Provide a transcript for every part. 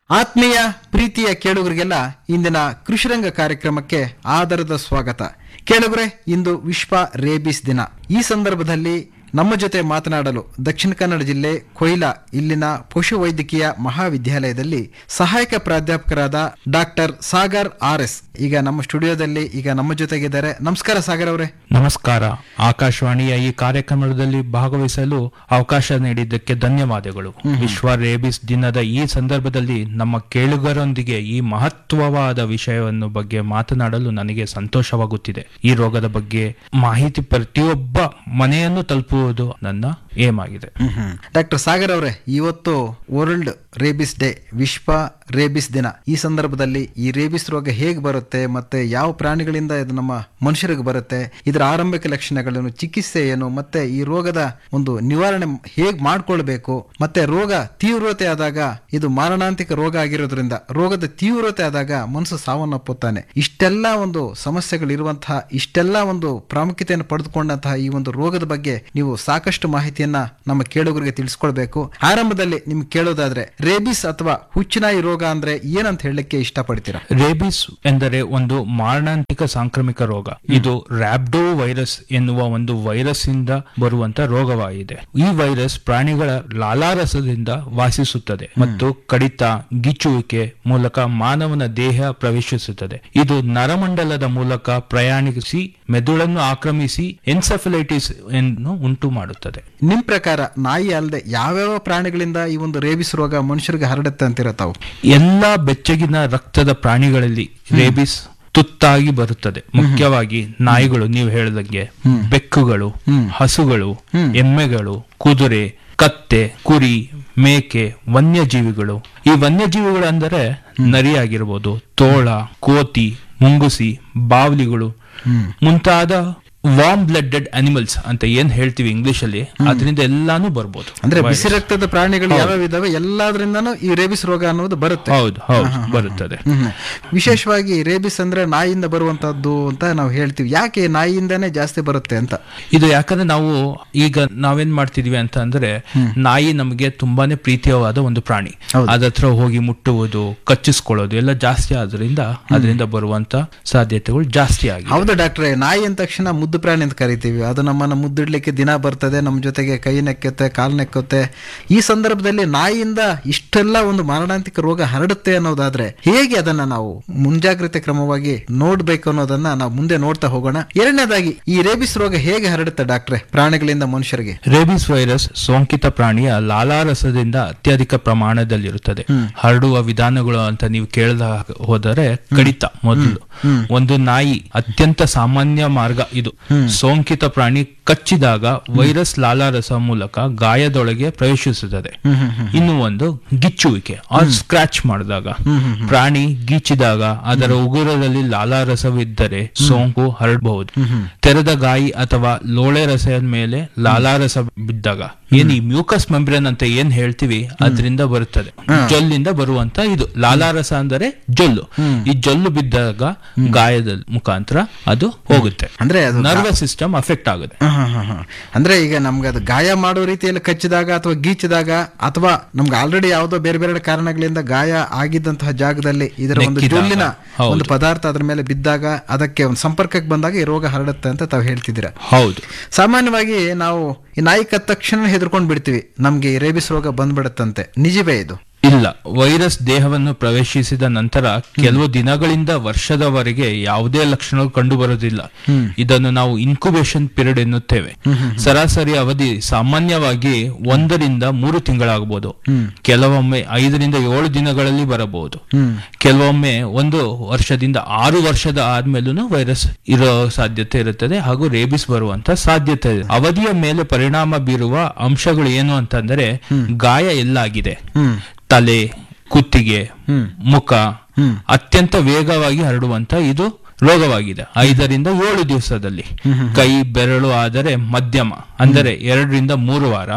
ಆತ್ಮೀಯ ಪ್ರೀತಿಯ ಕೇಳುಗರಿಗೆಲ್ಲ ಇಂದಿನ ಕೃಷಿರಂಗ ಕಾರ್ಯಕ್ರಮಕ್ಕೆ ಆದರದ ಸ್ವಾಗತ ಕೇಳುಗರೆ ಇಂದು ವಿಶ್ವ ರೇಬಿಸ್ ದಿನ ಈ ಸಂದರ್ಭದಲ್ಲಿ ನಮ್ಮ ಜೊತೆ ಮಾತನಾಡಲು ದಕ್ಷಿಣ ಕನ್ನಡ ಜಿಲ್ಲೆ ಕೊಯ್ಲಾ ಇಲ್ಲಿನ ಪಶುವೈದ್ಯಕೀಯ ಮಹಾವಿದ್ಯಾಲಯದಲ್ಲಿ ಸಹಾಯಕ ಪ್ರಾಧ್ಯಾಪಕರಾದ ಡಾಕ್ಟರ್ ಸಾಗರ್ ಆರ್ ಎಸ್ ಈಗ ನಮ್ಮ ಸ್ಟುಡಿಯೋದಲ್ಲಿ ಈಗ ನಮ್ಮ ಜೊತೆಗಿದ್ದಾರೆ ನಮಸ್ಕಾರ ಸಾಗರ್ ಅವರೇ ನಮಸ್ಕಾರ ಆಕಾಶವಾಣಿಯ ಈ ಕಾರ್ಯಕ್ರಮದಲ್ಲಿ ಭಾಗವಹಿಸಲು ಅವಕಾಶ ನೀಡಿದ್ದಕ್ಕೆ ಧನ್ಯವಾದಗಳು ವಿಶ್ವ ರೇಬಿಸ್ ದಿನದ ಈ ಸಂದರ್ಭದಲ್ಲಿ ನಮ್ಮ ಕೇಳುಗರೊಂದಿಗೆ ಈ ಮಹತ್ವವಾದ ವಿಷಯವನ್ನು ಬಗ್ಗೆ ಮಾತನಾಡಲು ನನಗೆ ಸಂತೋಷವಾಗುತ್ತಿದೆ ಈ ರೋಗದ ಬಗ್ಗೆ ಮಾಹಿತಿ ಪ್ರತಿಯೊಬ್ಬ ಮನೆಯನ್ನು ತಲುಪುವುದು ನನ್ನ ಏಮ್ ಆಗಿದೆ ಡಾಕ್ಟರ್ ಸಾಗರ್ ಅವರೇ ಇವತ್ತು ವರ್ಲ್ಡ್ ರೇಬಿಸ್ ಡೇ ವಿಶ್ವ ರೇಬಿಸ್ ದಿನ ಈ ಸಂದರ್ಭದಲ್ಲಿ ಈ ರೇಬಿಸ್ ರೋಗ ಹೇಗೆ ಬರುತ್ತೆ ಮತ್ತೆ ಯಾವ ಪ್ರಾಣಿಗಳಿಂದ ಇದು ನಮ್ಮ ಮನುಷ್ಯರಿಗೆ ಬರುತ್ತೆ ಇದರ ಆರಂಭಿಕ ಲಕ್ಷಣಗಳೇನು ಚಿಕಿತ್ಸೆ ಏನು ಮತ್ತೆ ಈ ರೋಗದ ಒಂದು ನಿವಾರಣೆ ಹೇಗೆ ಮಾಡ್ಕೊಳ್ಬೇಕು ಮತ್ತೆ ರೋಗ ತೀವ್ರತೆ ಆದಾಗ ಇದು ಮಾರಣಾಂತಿಕ ರೋಗ ಆಗಿರೋದ್ರಿಂದ ರೋಗದ ತೀವ್ರತೆ ಆದಾಗ ಮನಸ್ಸು ಸಾವನ್ನಪ್ಪುತ್ತಾನೆ ಇಷ್ಟೆಲ್ಲ ಒಂದು ಸಮಸ್ಯೆಗಳಿರುವಂತಹ ಇಷ್ಟೆಲ್ಲ ಒಂದು ಪ್ರಾಮುಖ್ಯತೆಯನ್ನು ಪಡೆದುಕೊಂಡಂತಹ ಈ ಒಂದು ರೋಗದ ಬಗ್ಗೆ ನೀವು ಸಾಕಷ್ಟು ಮಾಹಿತಿಯನ್ನ ನಮ್ಮ ಕೇಳುಗರಿಗೆ ತಿಳಿಸ್ಕೊಳ್ಬೇಕು ಆರಂಭದಲ್ಲಿ ನಿಮ್ಗೆ ಕೇಳೋದಾದ್ರೆ ರೇಬಿಸ್ ಅಥವಾ ಹುಚ್ಚುನಾಯಿ ರೋಗ ಅಂದ್ರೆ ಏನಂತ ಹೇಳಲಿಕ್ಕೆ ಇಷ್ಟಪಡ್ತೀರಾ ರೇಬಿಸ್ ಎಂದರೆ ಒಂದು ಮಾರಣಾಂತಿಕ ಸಾಂಕ್ರಾಮಿಕ ರೋಗ ಇದು ರ್ಯಾಬ್ಡೋ ವೈರಸ್ ಎನ್ನುವ ಒಂದು ವೈರಸ್ ಇಂದ ಬರುವಂತ ರೋಗವಾಗಿದೆ ಈ ವೈರಸ್ ಪ್ರಾಣಿಗಳ ಲಾಲಾರಸದಿಂದ ವಾಸಿಸುತ್ತದೆ ಮತ್ತು ಕಡಿತ ಗಿಚ್ಚುವಿಕೆ ಮೂಲಕ ಮಾನವನ ದೇಹ ಪ್ರವೇಶಿಸುತ್ತದೆ ಇದು ನರಮಂಡಲದ ಮೂಲಕ ಪ್ರಯಾಣಿಸಿ ಮೆದುಳನ್ನು ಆಕ್ರಮಿಸಿ ಎನ್ಸೆಫಲೈಟಿಸ್ ಅನ್ನು ಉಂಟು ಮಾಡುತ್ತದೆ ನಿಮ್ ಪ್ರಕಾರ ನಾಯಿ ಅಲ್ಲದೆ ಯಾವ್ಯಾವ ಪ್ರಾಣಿಗಳಿಂದ ಈ ಒಂದು ರೇಬಿಸ್ ರೋಗ ಮನುಷ್ಯರಿಗೆ ಹರಡುತ್ತೆ ಅಂತೀರ ತಾವು ಎಲ್ಲಾ ಬೆಚ್ಚಗಿನ ರಕ್ತದ ಪ್ರಾಣಿಗಳಲ್ಲಿ ರೇಬಿಸ್ ತುತ್ತಾಗಿ ಬರುತ್ತದೆ ಮುಖ್ಯವಾಗಿ ನಾಯಿಗಳು ನೀವು ಹೇಳಿದಂಗೆ ಬೆಕ್ಕುಗಳು ಹಸುಗಳು ಎಮ್ಮೆಗಳು ಕುದುರೆ ಕತ್ತೆ ಕುರಿ ಮೇಕೆ ವನ್ಯಜೀವಿಗಳು ಈ ವನ್ಯಜೀವಿಗಳು ಅಂದರೆ ನರಿಯಾಗಿರ್ಬೋದು ತೋಳ ಕೋತಿ ಮುಂಗುಸಿ ಬಾವಲಿಗಳು ಮುಂತಾದ ವಾರ್ಮ್ ಬ್ಲಡೆಡ್ ಅನಿಮಲ್ಸ್ ಅಂತ ಏನ್ ಹೇಳ್ತೀವಿ ಇಂಗ್ಲಿಷ್ ಅಲ್ಲಿ ಅದರಿಂದ ಎಲ್ಲಾನು ಬರ್ಬೋದು ಅಂದ್ರೆ ಬಿಸಿ ರಕ್ತದ ಪ್ರಾಣಿಗಳು ಯಾವ್ಯಾವ ಇದಾವೆ ಎಲ್ಲಾದ್ರಿಂದನೂ ಈ ರೇಬಿಸ್ ರೋಗ ಅನ್ನೋದು ಬರುತ್ತೆ ಹೌದು ಹೌದು ಬರುತ್ತದೆ ಹ್ಮ್. ವಿಶೇಷವಾಗಿ ರೇಬಿಸ್ ಅಂದ್ರೆ ನಾಯಿಯಿಂದ ಬರುವಂತದ್ದು ಅಂತ ನಾವು ಹೇಳ್ತೀವಿ ಯಾಕೆ ನಾಯಿಯಿಂದಾನೇ ಜಾಸ್ತಿ ಬರುತ್ತೆ ಅಂತ ಇದು ಯಾಕಂದ್ರೆ ನಾವು ಈಗ ನಾವೇನ್ ಮಾಡ್ತಿದೀವಿ ಅಂತ ಅಂದ್ರೆ ನಾಯಿ ನಮಗೆ ತುಂಬಾನೇ ಪ್ರೀತಿಯವಾದ ಒಂದು ಪ್ರಾಣಿ ಅದ್ರ ಹತ್ರ ಹೋಗಿ ಮುಟ್ಟುವುದು ಕಚ್ಚಿಸ್ಕೊಳ್ಳೋದು ಎಲ್ಲ ಜಾಸ್ತಿ ಆದ್ರಿಂದ ಅದರಿಂದ ಬರುವಂತ ಸಾಧ್ಯತೆಗಳು ಜಾಸ್ತಿ ಆಗಿದೆ ಹೌದು ಡಾಕ್ಟ್ರೆ ನಾಯಿ ಅಂದ ತಕ್ಷಣ ಮುದ್ದು ಪ್ರಾಣಿ ಅಂತ ಕರಿತೀವಿ ಅದು ನಮ್ಮನ್ನ ಮುದ್ದಿಡ್ಲಿಕ್ಕೆ ದಿನ ಬರ್ತದೆ ನಮ್ಮ ಜೊತೆಗೆ ಕೈ ನೆಕ್ಕುತ್ತೆ ಕಾಲು ನೆಕ್ಕುತ್ತೆ ಈ ಸಂದರ್ಭದಲ್ಲಿ ನಾಯಿಯಿಂದ ಇಷ್ಟೆಲ್ಲ ಒಂದು ಮಾರಣಾಂತಿಕ ರೋಗ ಹರಡುತ್ತೆ ಅನ್ನೋದಾದ್ರೆ ಹೇಗೆ ಅದನ್ನ ನಾವು ಮುಂಜಾಗ್ರತೆ ಕ್ರಮವಾಗಿ ನೋಡ್ಬೇಕು ಅನ್ನೋದನ್ನ ನಾವು ಮುಂದೆ ನೋಡ್ತಾ ಹೋಗೋಣ ಎರಡನೇದಾಗಿ ಈ ರೇಬಿಸ್ ರೋಗ ಹೇಗೆ ಹರಡುತ್ತೆ ಡಾಕ್ಟ್ರೆ ಪ್ರಾಣಿಗಳಿಂದ ಮನುಷ್ಯರಿಗೆ ರೇಬಿಸ್ ವೈರಸ್ ಸೋಂಕಿತ ಪ್ರಾಣಿಯ ಲಾಲಾರಸದಿಂದ ಅತ್ಯಧಿಕ ಪ್ರಮಾಣದಲ್ಲಿರುತ್ತದೆ ಹರಡುವ ವಿಧಾನಗಳು ಅಂತ ನೀವು ಕೇಳದ ಹೋದರೆ ಕಡಿತ ಮೊದಲು ಒಂದು ನಾಯಿ ಅತ್ಯಂತ ಸಾಮಾನ್ಯ ಮಾರ್ಗ ಇದು ಸೋಂಕಿತ ಪ್ರಾಣಿ ಕಚ್ಚಿದಾಗ ವೈರಸ್ ಲಾಲಾರಸ ಮೂಲಕ ಗಾಯದೊಳಗೆ ಪ್ರವೇಶಿಸುತ್ತದೆ ಇನ್ನು ಒಂದು ಗಿಚ್ಚುವಿಕೆ ಆರ್ ಸ್ಕ್ರಾಚ್ ಮಾಡಿದಾಗ ಪ್ರಾಣಿ ಗೀಚಿದಾಗ ಅದರ ಉಗುರದಲ್ಲಿ ಲಾಲಾರಸವಿದ್ದರೆ ಸೋಂಕು ಹರಡಬಹುದು ತೆರೆದ ಗಾಯಿ ಅಥವಾ ಲೋಳೆ ರಸದ ಮೇಲೆ ಲಾಲಾರಸ ಬಿದ್ದಾಗ ಏನ್ ಈ ಮ್ಯೂಕಸ್ ಮೆಂಬ್ರೇನ್ ಅಂತ ಏನ್ ಹೇಳ್ತೀವಿ ಅದರಿಂದ ಬರುತ್ತದೆ ಜೊಲ್ಲಿಂದ ಬರುವಂತ ಇದು ಲಾಲಾರಸ ಅಂದರೆ ಜೊಲ್ಲು ಈ ಜೊಲ್ಲು ಬಿದ್ದಾಗ ಗಾಯದ ಮುಖಾಂತರ ಅದು ಹೋಗುತ್ತೆ ಅಂದ್ರೆ ಅದು ನರ್ವಸ್ ಸಿಸ್ಟಮ್ ಅಫೆಕ್ಟ್ ಆಗುತ್ತೆ ಹ, ಹ, ಹ, ಹ. ಅಂದ್ರೆ ಈಗ ನಮ್ಗೆ ಅದು ಗಾಯ ಮಾಡೋ ರೀತಿಯಲ್ಲಿ ಕಚ್ಚಿದಾಗ ಅಥವಾ ಗೀಚಿದಾಗ ಅಥವಾ ನಮ್ಗೆ ಆಲ್ರೆಡಿ ಯಾವುದೋ ಬೇರೆ ಬೇರೆ ಕಾರಣಗಳಿಂದ ಗಾಯ ಆಗಿದ್ದಂತಹ ಜಾಗದಲ್ಲಿ ಇದರ ಒಂದು ನೆಕ್ಕಿದಾಗ. ಜೊಲ್ಲಿನ ಹೌದು. ಒಂದು ಪದಾರ್ಥ ಅದ್ರ ಮೇಲೆ ಬಿದ್ದಾಗ ಅದಕ್ಕೆ ಒಂದು ಸಂಪರ್ಕಕ್ಕೆ ಬಂದಾಗ ಈ ರೋಗ ಹರಡುತ್ತೆ ಅಂತ ತಾವು ಹೇಳ್ತಿದ್ದೀರಾ ಹೌದು ಸಾಮಾನ್ಯವಾಗಿ ನಾವು ಈ ನಾಯಿ ಕತ್ತ ತಕ್ಷಣ ಹೆದರ್ಕೊಂಡ್ ಬಿಡ್ತೀವಿ ನಮ್ಗೆ ಈ ರೇಬಿಸ್ ರೋಗ ಬಂದ್ಬಿಡುತ್ತಂತೆ ನಿಜವೇ ಇದು ಇಲ್ಲ ವೈರಸ್ ದೇಹವನ್ನು ಪ್ರವೇಶಿಸಿದ ನಂತರ ಕೆಲವು ದಿನಗಳಿಂದ ವರ್ಷದವರೆಗೆ ಯಾವುದೇ ಲಕ್ಷಣಗಳು ಕಂಡು ಬರುವುದಿಲ್ಲ ಇದನ್ನು ನಾವು ಇನ್ಕ್ಯುಬೇಷನ್ ಪೀರಿಯಡ್ ಎನ್ನುತ್ತೇವೆ ಸರಾಸರಿ ಅವಧಿ ಸಾಮಾನ್ಯವಾಗಿ ಒಂದರಿಂದ ಮೂರು ತಿಂಗಳಾಗಬಹುದು ಕೆಲವೊಮ್ಮೆ ಐದರಿಂದ ಏಳು ದಿನಗಳಲ್ಲಿ ಬರಬಹುದು ಕೆಲವೊಮ್ಮೆ ಒಂದು ವರ್ಷದಿಂದ ಆರು ವರ್ಷದ ಆದ್ಮೇಲೂ ವೈರಸ್ ಇರೋ ಸಾಧ್ಯತೆ ಇರುತ್ತದೆ ಹಾಗೂ ರೇಬಿಸ್ ಬರುವಂತ ಸಾಧ್ಯತೆ ಇದೆ ಅವಧಿಯ ಮೇಲೆ ಪರಿಣಾಮ ಬೀರುವ ಅಂಶಗಳು ಏನು ಅಂತಂದ್ರೆ ಗಾಯ ಎಲ್ಲಾಗಿದೆ ತಲೆ ಕುತ್ತಿಗೆ ಮುಖ ಅತ್ಯಂತ ವೇಗವಾಗಿ ಹರಡುವಂತ ಇದು ರೋಗವಾಗಿದೆ ಐದರಿಂದ ಏಳು ದಿವಸದಲ್ಲಿ ಕೈ ಬೆರಳು ಆದರೆ ಮಧ್ಯಮ ಅಂದರೆ ಎರಡರಿಂದ ಮೂರು ವಾರ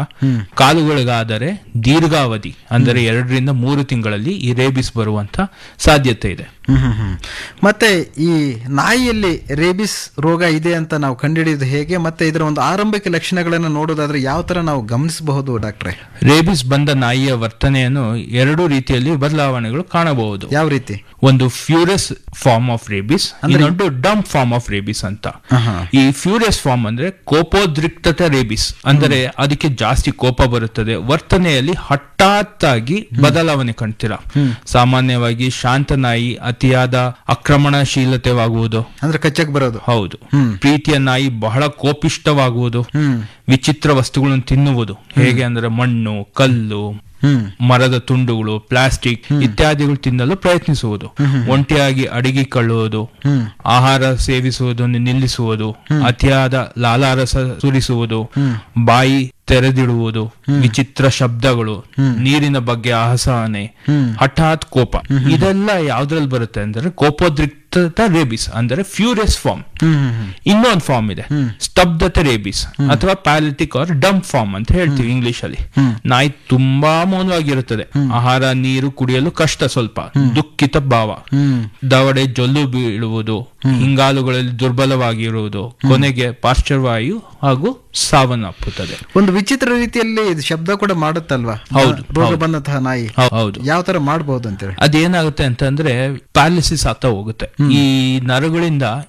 ಕಾಲುಗಳಿಗಾದರೆ ದೀರ್ಘಾವಧಿ ಅಂದರೆ ಎರಡರಿಂದ ಮೂರು ತಿಂಗಳಲ್ಲಿ ಈ ರೇಬಿಸ್ ಬರುವಂತ ಸಾಧ್ಯತೆ ಇದೆ ಹ್ಮ್ ಹ್ಮ್ ಹ್ಮ್. ಮತ್ತೆ ಈ ನಾಯಿಯಲ್ಲಿ ರೇಬಿಸ್ ರೋಗ ಇದೆ ಅಂತ ನಾವು ಕಂಡುಹಿಡಿಯೋದು ಹೇಗೆ ಮತ್ತೆ ಇದರ ಒಂದು ಆರಂಭಿಕ ಲಕ್ಷಣಗಳನ್ನು ನೋಡೋದಾದ್ರೆ ಯಾವ ತರ ನಾವು ಗಮನಿಸಬಹುದು ಡಾಕ್ಟ್ರೆ ರೇಬಿಸ್ ಬಂದ ನಾಯಿಯ ವರ್ತನೆಯನ್ನು ಎರಡು ರೀತಿಯಲ್ಲಿ ಬದಲಾವಣೆಗಳು ಕಾಣಬಹುದು ಯಾವ ರೀತಿ ಒಂದು ಫ್ಯೂರಿಯಸ್ ಫಾರ್ಮ್ ಆಫ್ ರೇಬಿಸ್ ಇನ್ನೊಂದು ಡಂಪ್ ಫಾರ್ಮ್ ಆಫ್ ರೇಬಿಸ್ ಅಂತ ಆಹಾ. ಈ ಫ್ಯೂರಿಯಸ್ ಫಾರ್ಮ್ ಅಂದ್ರೆ ಕೋಪೋದ್ರಿಕ್ತತೆ ರೇಬಿಸ್ ಅಂದ್ರೆ ಅದಕ್ಕೆ ಜಾಸ್ತಿ ಕೋಪ ಬರುತ್ತದೆ ವರ್ತನೆಯಲ್ಲಿ ಹಠಾತ್ತಾಗಿ ಬದಲಾವಣೆ ಕಾಣ್ತೀರಾ ಸಾಮಾನ್ಯವಾಗಿ ಶಾಂತ ನಾಯಿ ಅತಿಯಾದ ಆಕ್ರಮಣಶೀಲತೆವಾಗುವುದು ಅಂದ್ರೆ ಕಚ್ಚಕ್ ಬರೋದು ಹೌದು ಹ್ಮ್. ಪ್ರೀತಿಯ ನಾಯಿ ಬಹಳ ಕೋಪಿಷ್ಟವಾಗುವುದು ಹ್ಮ್ ವಿಚಿತ್ರ ವಸ್ತುಗಳನ್ನು ತಿನ್ನುವುದು ಹೇಗೆ ಅಂದ್ರೆ ಮಣ್ಣು ಕಲ್ಲು ಹ್ಮ್ ಮರದ ತುಂಡುಗಳು ಪ್ಲಾಸ್ಟಿಕ್ ಇತ್ಯಾದಿಗಳು ತಿನ್ನಲು ಪ್ರಯತ್ನಿಸುವುದು ಒಂಟಿಯಾಗಿ ಅಡಿಗೆಕೊಳ್ಳುವುದು ಹ್ಮ್ ಆಹಾರ ಸೇವಿಸುವುದನ್ನು ನಿಲ್ಲಿಸುವುದು ಅತಿಯಾದ ಲಾಲಾರಸ ಸುರಿಸುವುದು ಬಾಯಿ ತೆರೆದಿಡುವುದು ವಿಚಿತ್ರ ಶಬ್ದಗಳು ನೀರಿನ ಬಗ್ಗೆ ಅಸಹನೆ ಹಠಾತ್ ಕೋಪ ಇದೆಲ್ಲ ಯಾವ್ದ್ರಲ್ಲಿ ಬರುತ್ತೆ ಅಂದ್ರೆ ಕೋಪೋದ್ರಿಕ್ತ ರೇಬಿಸ್ ಅಂದ್ರೆ furious form hmm hmm hmm. ಇನ್ನೊಂದು ಫಾರ್ಮ್ ಇದೆ ಸ್ತಬ್ಧತೆ ರೇಬಿಸ್ ಅಥವಾ ಪ್ಯಾಲಿಟಿಕ್ ಆರ್ ಡಂಪ್ ಫಾರ್ಮ್ ಅಂತ ಹೇಳ್ತೀವಿ ಇಂಗ್ಲಿಷ್ ಅಲ್ಲಿ ನಾಯಿ ತುಂಬಾ ಮೌನವಾಗಿರುತ್ತದೆ ಆಹಾರ ನೀರು ಕುಡಿಯಲು ಕಷ್ಟ ಸ್ವಲ್ಪ ದುಃಖಿತ ಭಾವ ಹ್ಮ್ ದವಡೆ ಜೊಲ್ಲು ಬೀಳುವುದು ಹಿಂಗಾಲುಗಳಲ್ಲಿ ದುರ್ಬಲವಾಗಿರುವುದು ಕೊನೆಗೆ ಪಾರ್ಶ್ವವಾಯು ಹಾಗೂ ಸಾವನ್ನಪ್ಪುತ್ತದೆ ಒಂದು ವಿಚಿತ್ರ ರೀತಿಯಲ್ಲಿ ಇದು ಶಬ್ದ ಕೂಡ ಮಾಡುತ್ತಲ್ವಾ ಹೌದು, ರೋಗ ಹೌದು. ಬಂದಂತಹ ನಾಯಿ ಹೌ- ಹೌದು ಯಾವ ತರ ಮಾಡಬಹುದು ಅಂತೇಳಿ ಅದೇನಾಗುತ್ತೆ ಅಂತಂದ್ರೆ ಪ್ಯಾಲಿಸಿಸ್ ಆಗ್ತಾ ಹೋಗುತ್ತೆ ಈ ನರಗಳಿಂದ